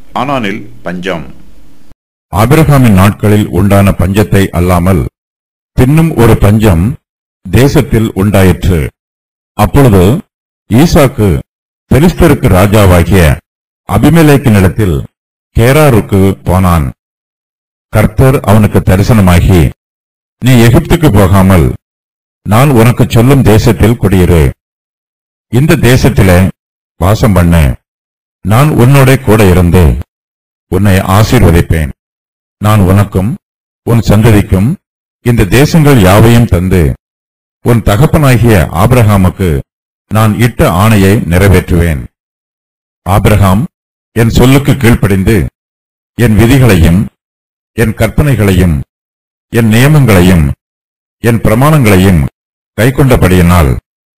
ஆனானில் பஞ்சம் ஆபிரகாமின் நாட்களில் உண்டான பஞ்சத்தை அல்லாமல் பின்னும் ஒரு பஞ்சம் தேசத்தில் உண்டாயிற்று அப்பொழுது ஈசாக்கு பெலிஸ்தருக்கு ராஜாவாகிய அபிமெலேக்கினிடத்தில் கேராருக்கு போனான் கர்த்தர் அவனுக்கு தரிசனமாகி நீ எகிப்துக்கு போகாமல் நான் உனக்கு சொல்லும் தேசத்தில் குடியிரு இந்த தேசத்திலே வாசம் பண்ணு நான் உன்னோட கூட இருந்து உன்னை ஆசீர்வதிப்பேன் நான் உனக்கும் உன் சந்ததிக்கும் இந்த தேசங்கள் யாவையும் தந்து உன் தகப்பனாகிய ஆபிரகாமுக்கு நான் இட்ட ஆணையை நிறைவேற்றுவேன் ஆபிரகாம் என் சொல்லுக்கு கீழ்ப்படிந்து என் விதிகளையும் என் கற்பனைகளையும் என் நியமங்களையும் என் பிரமாணங்களையும் கைக்கொண்டபடியினால்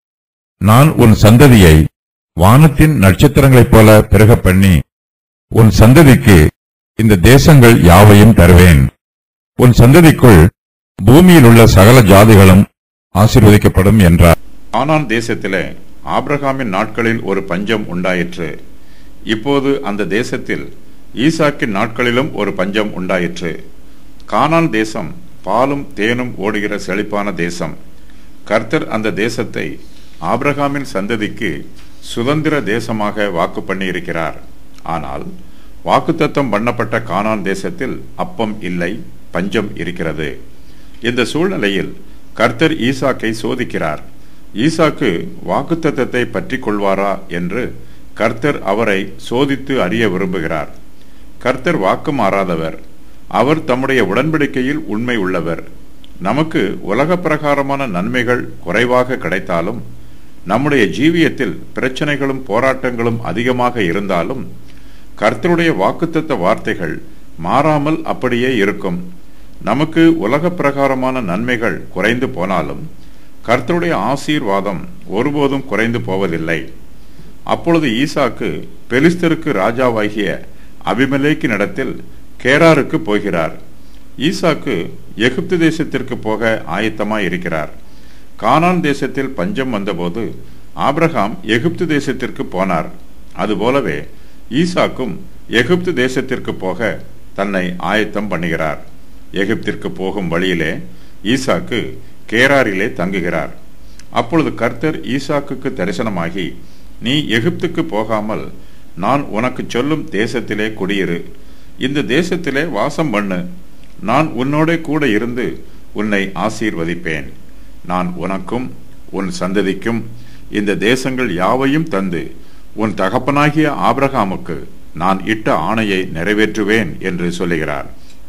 நான் உன் சந்ததியை வானத்தின் நட்சத்திரங்களைப் போல பெருகப் பண்ணி உன் சந்ததிக்கு இந்த தேசங்கள் யாவையும் தருவேன் உன் சந்ததிக்குள் பூமியில் உள்ள சகல ஜாதிகளும் ஆசீர்வதிக்கப்படும் என்றார் ஆனான் தேசத்திலே ஆபிரகாமின் நாட்களில் ஒரு பஞ்சம் உண்டாயிற்று இப்போது அந்த தேசத்தில் ஈசாக்கின் நாட்களிலும் ஒரு பஞ்சம் உண்டாயிற்று கானான் தேசம் பாலும் தேனும் ஓடுகிற செழிப்பான தேசம் கர்த்தர் அந்த தேசத்தை ஆபிரகாமின் சந்ததிக்கு சுதந்திர தேசமாக வாக்கு பண்ணியிருக்கிறார் ஆனால் வாக்குத்தத்தம் பண்ணப்பட்ட கானான் தேசத்தில் அப்பம் இல்லை பஞ்சம் இருக்கிறது இந்த சூழ்நிலையில் கர்த்தர் ஈசாக்கை சோதிக்கிறார் ஈசாக்கு வாக்குத்தத்தத்தை பற்றி கொள்வாரா என்று கர்த்தர் அவரை சோதித்து அறிய விரும்புகிறார் கர்த்தர் வாக்கு மாறாதவர் அவர் தம்முடைய உடன்படிக்கையில் உண்மை உள்ளவர் நமக்கு உலக பிரகாரமான நன்மைகள் குறைவாக கிடைத்தாலும் நம்முடைய ஜீவியத்தில் பிரச்சனைகளும் போராட்டங்களும் அதிகமாக இருந்தாலும் கர்த்தருடைய வாக்குத்தத்த வார்த்தைகள் மாறாமல் அப்படியே இருக்கும் நமக்கு உலக பிரகாரமான நன்மைகள் குறைந்து போனாலும் கர்த்தருடைய ஆசீர்வாதம் ஒருபோதும் குறைந்து போவதில்லை அப்பொழுது ஈசாக்கு பெலிஸ்தருக்கு ராஜாவாகிய அபிமலேக்கினிடத்தில் கேராருக்கு போகிறார் ஈசாக்கு எகிப்து தேசத்திற்கு போக ஆயத்தமாய் இருக்கிறார் கானான் தேசத்தில் பஞ்சம் வந்தபோது ஆபிரகாம் எகிப்து தேசத்திற்கு போனார் அதுபோலவே ஈசாக்கும் எகிப்து தேசத்திற்கு போக தன்னை ஆயத்தம் பண்ணுகிறார் எகிப்திற்கு போகும் வழியிலே ஈசாக்கு கேராரிலே தங்குகிறார் அப்பொழுது கர்த்தர் ஈசாக்குக்கு தரிசனமாகி நீ எகிப்துக்கு போகாமல் நான் உனக்கு சொல்லும் தேசத்திலே குடியிரு இந்த தேசத்திலே வாசம் பண்ணு நான் உன்னோட கூட இருந்து உன்னை ஆசீர்வதிப்பேன் நான் உனக்கும் உன் சந்ததிக்கும் இந்த தேசங்கள் யாவையும் தந்து உன் தகப்பனாகிய ஆபிரகாமுக்கு நான் இட்ட ஆணையை நிறைவேற்றுவேன் என்று சொல்லுகிறார்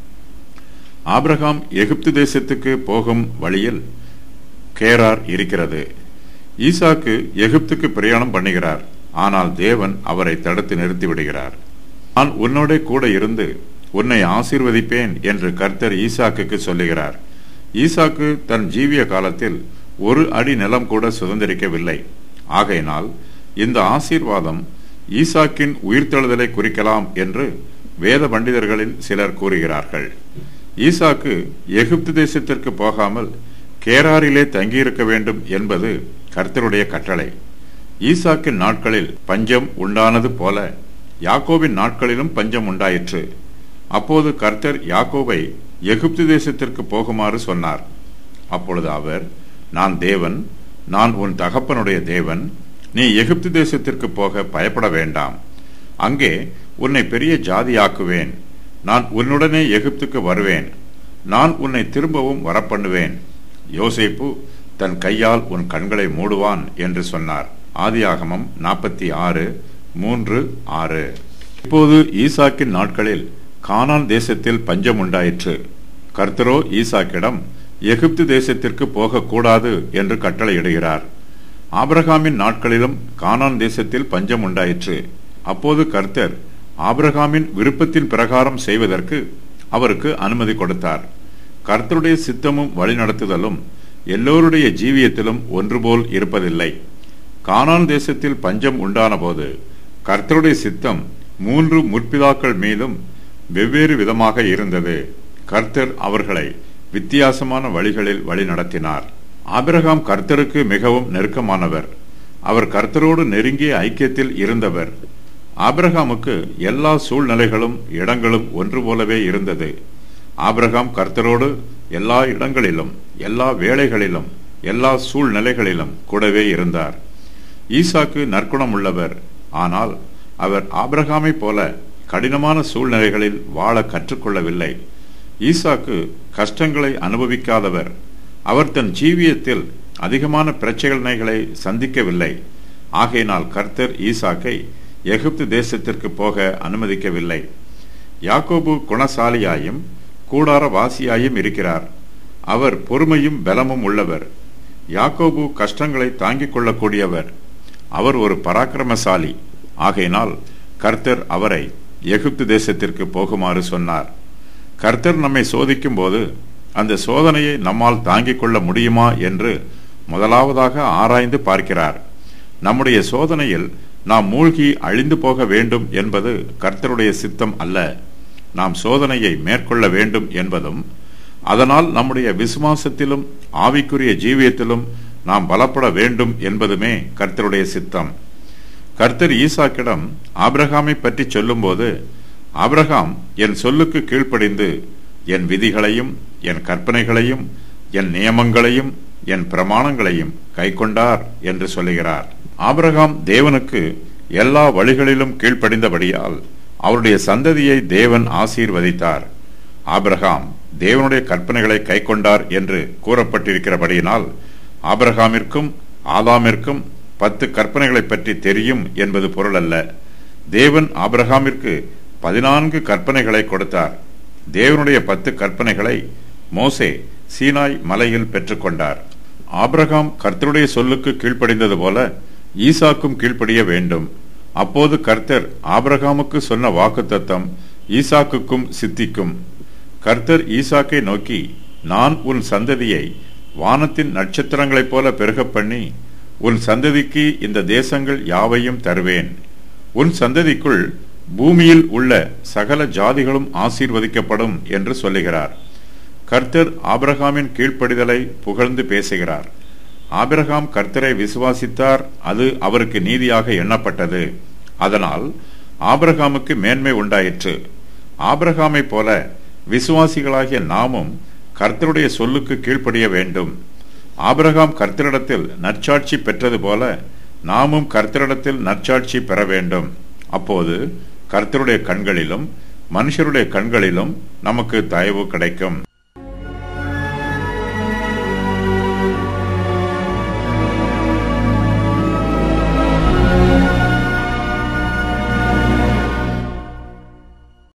ஆபிரகாம் எகிப்து தேசத்துக்கு போகும் வழியில் கேரார் இருக்கிறது ஈசாக்கு எகிப்துக்கு பிரயாணம் பண்ணுகிறார் ஆனால் தேவன் அவரை தடுத்து நிறுத்தி விடுகிறார் நான் உன்னோட கூட இருந்து உன்னை ஆசீர்வதிப்பேன் என்று கர்த்தர் ஈசாக்குக்கு சொல்லுகிறார் ஈசாக்கு தன் ஜீவிய காலத்தில் ஒரு அடி நிலம் கூட சுதந்திரிக்கவில்லை ஆகையினால் இந்த ஆசீர்வாதம் ஈசாக்கின் உயிர்த்தெழுதலை குறிக்கலாம் என்று வேத பண்டிதர்களில் சிலர் கூறுகிறார்கள் ஈசாக்கு எகிப்து தேசத்திற்கு போகாமல் கேராரிலே தங்கியிருக்க வேண்டும் என்பது கர்த்தருடைய கட்டளை ஈசாக்கின் நாட்களில் பஞ்சம் உண்டானது போல யாக்கோவின் நாட்களிலும் பஞ்சம் உண்டாயிற்று அப்போது கர்த்தர் யாக்கோவை எகிப்து தேசத்திற்கு போகுமாறு சொன்னார் அப்பொழுது அவர் நான் தேவன் நான் உன் தகப்பனுடைய தேவன் நீ எகிப்து தேசத்திற்கு போக பயப்பட வேண்டாம் அங்கே உன்னை பெரிய ஜாதியாக்குவேன் நான் உன்னுடனே எகிப்துக்கு வருவேன் நான் உன்னை திரும்பவும் வரப்பண்ணுவேன் யோசேப்பு தன் கையால் உன் கண்களை மூடுவான் என்று சொன்னார் ஆதியாகமம் நாற்பத்தி ஆறு மூன்று ஆறு இப்போது ஈசாக்கின் நாட்களில் கானான் தேசத்தில் பஞ்சம் உண்டாயிற்று கர்த்தரோ ஈசாக்கிடம் எகிப்து தேசத்திற்கு போகக்கூடாது என்று கட்டளையிடுகிறார் ஆபிரகாமின் நாட்களிலும் கானான் தேசத்தில் பஞ்சம் உண்டாயிற்று அப்போது கர்த்தர் ஆபிரகாமின் விருப்பத்தின் பிரகாரம் செய்வதற்கு அவருக்கு அனுமதி கொடுத்தார் கர்த்தருடைய சித்தமும் வழிநடத்துதலும் எல்லோருடைய ஜீவியத்திலும் ஒன்றுபோல் இருப்பதில்லை கானான் தேசத்தில் பஞ்சம் உண்டான போது கர்த்தருடைய சித்தம் மூன்று முற்பிதாக்கள் மீதும் வெவ்வேறு விதமாக இருந்தது கர்த்தர் அவர்களை வித்தியாசமான வழிகளில் வழி நடத்தினார் ஆபிரகாம் கர்த்தருக்கு மிகவும் நெருக்கமானவர் அவர் கர்த்தரோடு நெருங்கிய ஐக்கியத்தில் இருந்தவர் ஆபிரகாமுக்கு எல்லா சூழ்நிலைகளும் இடங்களும் ஒன்று போலவே இருந்தது ஆபிரகாம் கர்த்தரோடு எல்லா இடங்களிலும் எல்லா வேளைகளிலும் எல்லா சூழ்நிலைகளிலும் கூடவே இருந்தார் ஈசாக்கு நற்குணம் உள்ளவர் ஆனால் அவர் ஆபிரகாமை போல கடினமான சூழ்நிலைகளில் வாழ கற்றுக்கொள்ளவில்லை ஈசாக்கு கஷ்டங்களை அனுபவிக்காதவர் அவர் தன் ஜீவியத்தில் அதிகமான பிரச்சனைகளை சந்திக்கவில்லை ஆகையினால் கர்த்தர் ஈசாக்கை எகிப்து தேசத்திற்கு போக அனுமதிக்கவில்லை யாக்கோபு குணசாலியாயும் கூடார வாசியாயும் இருக்கிறார் அவர் பொறுமையும் பலமும் உள்ளவர் யாக்கோபு கஷ்டங்களை தாங்கிக் கொள்ளக்கூடியவர் அவர் ஒரு பராக்கிரமசாலி ஆகையினால் கர்த்தர் அவரை எகிப்து தேசத்திற்கு போகுமாறு சொன்னார் கர்த்தர் நம்மை சோதிக்கும் போது அந்த சோதனையை நம்மால் தாங்கிக் கொள்ள முடியுமா என்று முதலாவதாக ஆராய்ந்து பார்க்கிறார் நம்முடைய சோதனையில் நாம் மூழ்கி அழிந்து போக வேண்டும் என்பது கர்த்தருடைய சித்தம் அல்ல நாம் சோதனையை மேற்கொள்ள வேண்டும் என்பதும் அதனால் நம்முடைய விசுவாசத்திலும் ஆவிக்குரிய ஜீவியத்திலும் நாம் பலப்பட வேண்டும் என்பதுமே கர்த்தருடைய சித்தம் கர்த்தர் ஈசாக்கிடம் ஆபிரகாமை பற்றி சொல்லும்போது ஆபிரகாம் என் சொல்லுக்கு கீழ்ப்படிந்து என் விதிகளையும் என் கற்பனைகளையும் என் நியமங்களையும் என் பிரமாணங்களையும் கைக்கொண்டார் என்று சொல்லுகிறார் ஆபிரகாம் தேவனுக்கு எல்லா வழிகளிலும் கீழ்ப்படிந்தபடியால் அவருடைய சந்ததியை தேவன் ஆசீர்வதித்தார் ஆபிரகாம் தேவனுடைய கற்பனைகளை கைக்கொண்டார் என்று கூறப்பட்டிருக்கிறபடியினால் ஆபிரகாமிற்கும் ஆதாமிற்கும் பத்து கற்பனைகளை பற்றி தெரியும் என்பது பொருள் அல்ல தேவன் ஆபிரகாமிற்கு பதினான்கு கற்பனைகளை கொடுத்தார் தேவனுடைய பத்து கற்பனைகளை மோசே சீனாய் மலையில் பெற்றுக்கொண்டார் ஆபிரகாம் கர்த்தருடைய சொல்லுக்கு கீழ்ப்படிந்தது போல ஈசாக்கும் கீழ்ப்படிய வேண்டும் அப்போது கர்த்தர் ஆபிரகாமுக்கு சொன்ன வாக்குத்தத்தம் ஈசாக்குக்கும் சித்திக்கும் கர்த்தர் ஈசாக்கை நோக்கி நான் உன் சந்ததியை வானத்தின் நட்சத்திரங்களைப் போல பெருகப் பண்ணி உன் சந்ததிக்கு இந்த தேசங்கள் யாவையும் தருவேன் உன் சந்ததிக்குள் பூமியில் உள்ள சகல ஜாதிகளும் ஆசீர்வதிக்கப்படும் என்று சொல்லுகிறார் கர்த்தர் ஆபிரகாமின் கீழ்ப்படிதலை புகழ்ந்து பேசுகிறார் ஆபிரகாம் கர்த்தரை விசுவாசித்தார் அது அவருக்கு நீதியாக எண்ணப்பட்டது அதனால் ஆபிரகாமுக்கு மேன்மை உண்டாயிற்று ஆபிரகாமை போல விசுவாசிகளாகிய நாமும் கர்த்தருடைய சொல்லுக்கு கீழ்ப்படிய வேண்டும் ஆபிரகாம் கர்த்தரிடத்தில் நற்சாட்சி பெற்றது போல நாமும் கர்த்தரிடத்தில் நற்சாட்சி பெற வேண்டும் அப்போது கர்த்தருடைய கண்களிலும் மனுஷருடைய கண்களிலும் நமக்கு தயவு கிடைக்கும்